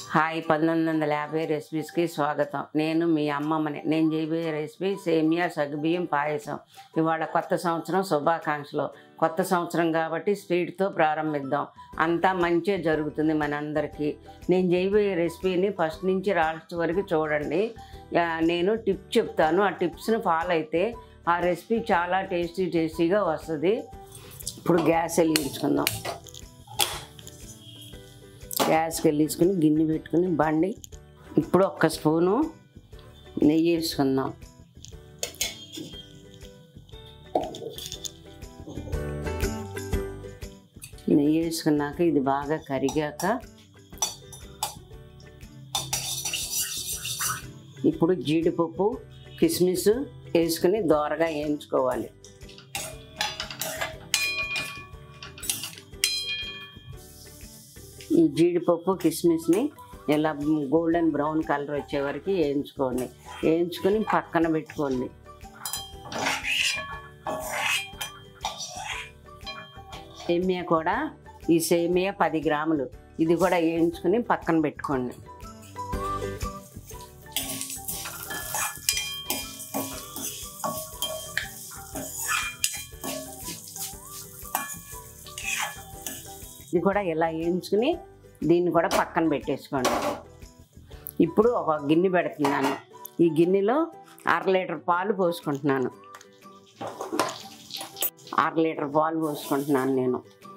hi పంతొమ్మిది వందల యాభై రెసిపీస్కి స్వాగతం నేను మీ అమ్మమ్మని నేను చేయబోయే రెసిపీ సేమియా సగ్గుబియ్యం పాయసం ఇవాళ కొత్త సంవత్సరం శుభాకాంక్షలు కొత్త సంవత్సరం కాబట్టి స్వీట్తో ప్రారంభిద్దాం అంతా మంచిగా జరుగుతుంది మనందరికీ నేను చేయబోయే రెసిపీని ఫస్ట్ నుంచి లాస్ట్ వరకు చూడండి ఆ, నేను టిప్ చెప్తాను ఆ టిప్స్ని ఫాలో అయితే ఆ రెసిపీ చాలా టేస్టీ టేస్టీగా వస్తుంది ఇప్పుడు గ్యాస్ వెలిగించుకుందాం గ్యాస్కి వెళ్ళించుకుని గిన్నె పెట్టుకుని బండి ఇప్పుడు ఒక్క స్పూను నెయ్యి వేసుకుందాం నెయ్యి వేసుకున్నాక ఇది బాగా కరిగాక ఇప్పుడు జీడిపప్పు కిస్మిస్ వేసుకుని దోరగా వేయించుకోవాలి ఈ జీడిపప్పు కిస్మిస్ని ఇలా గోల్డెన్ బ్రౌన్ కలర్ వచ్చే వరకు వేయించుకోండి వేయించుకొని పక్కన పెట్టుకోండి సేమియా కూడా ఈ సేమియా పది గ్రాములు ఇది కూడా వేయించుకుని పక్కన పెట్టుకోండి ఇది కూడా ఇలా వేయించుకుని దీన్ని కూడా పక్కన పెట్టేసుకోండి ఇప్పుడు ఒక గిన్నె పెడుతున్నాను ఈ గిన్నెలో అర లీటర్ పాలు పోసుకుంటున్నాను అర లీటర్ పాలు పోసుకుంటున్నాను నేను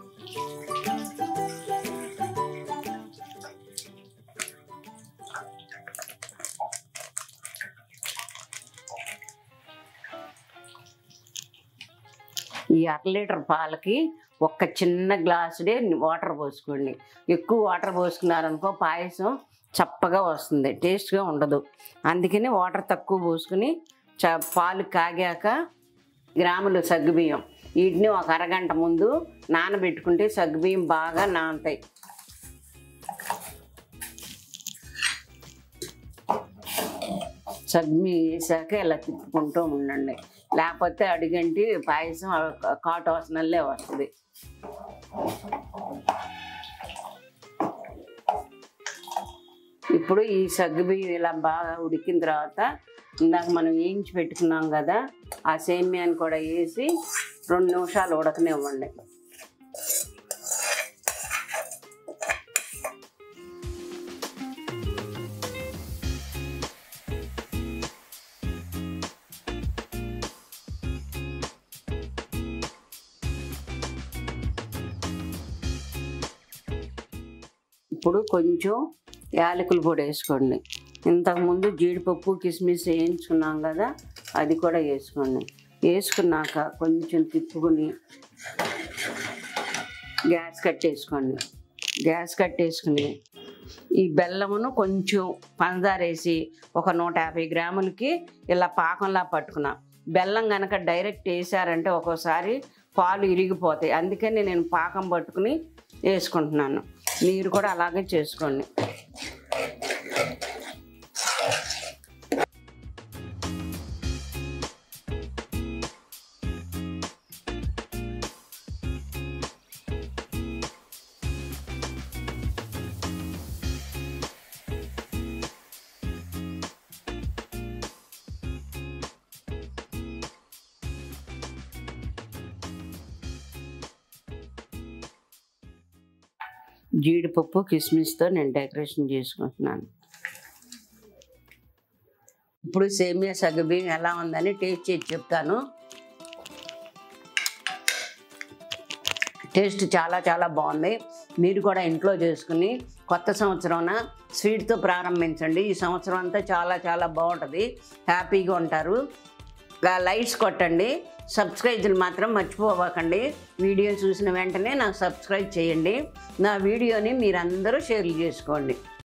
ఈ అర లీటర్ పాలకి ఒక్క చిన్న గ్లాసుడే వాటర్ పోసుకోండి ఎక్కువ వాటర్ పోసుకున్నారనుకో పాయసం చప్పగా వస్తుంది టేస్ట్గా ఉండదు అందుకని వాటర్ తక్కువ పోసుకుని చ పాలు కాగాక గ్రాములు సగ్గుబియ్యం వీటిని ఒక అరగంట ముందు నానబెట్టుకుంటే సగ్గుబియ్యం బాగా నానతాయి సగ్మి వేసాక ఇలా తిప్పుకుంటూ ఉండండి లేకపోతే అడిగంటి పాయసం కాటు వాసనల్లే వస్తుంది ఇప్పుడు ఈ సగ్గుబియ్యం ఇలా బాగా ఉడికిన తర్వాత ఇందాక మనం వేయించి పెట్టుకున్నాం కదా ఆ సేమియాని కూడా వేసి రెండు నిమిషాలు ఉడకనివ్వండి ఇప్పుడు కొంచెం యాలకుల పొడి వేసుకోండి ఇంతకుముందు జీడిపప్పు కిస్మిస్ వేయించుకున్నాం కదా అది కూడా వేసుకోండి వేసుకున్నాక కొంచెం తిప్పుకుని గ్యాస్ కట్టేసుకోండి గ్యాస్ కట్టేసుకుని ఈ బెల్లమును కొంచెం పంచదార వేసి ఒక నూట యాభై గ్రాములకి ఇలా పాకంలా పట్టుకున్నా బెల్లం కనుక డైరెక్ట్ వేసారంటే ఒక్కోసారి పాలు ఇరిగిపోతాయి అందుకని నేను పాకం పట్టుకుని వేసుకుంటున్నాను మీరు కూడా అలాగే చేసుకోండి జీడిపప్పు కిస్మిస్తో నేను డెకరేషన్ చేసుకుంటున్నాను ఇప్పుడు సేమియా సగ్గుబియ్యం ఎలా ఉందని టేస్ట్ చేసి చెప్తాను టేస్ట్ చాలా చాలా బాగుంది మీరు కూడా ఇంట్లో చేసుకుని కొత్త సంవత్సరం స్వీట్తో ప్రారంభించండి ఈ సంవత్సరం అంతా చాలా చాలా బాగుంటుంది హ్యాపీగా ఉంటారు గా లైట్స్ కొట్టండి సబ్స్క్రైబ్లు మాత్రం మర్చిపోవకండి వీడియో చూసిన వెంటనే నాకు సబ్స్క్రైబ్ చేయండి నా వీడియోని మీరందరూ షేర్ చేసుకోండి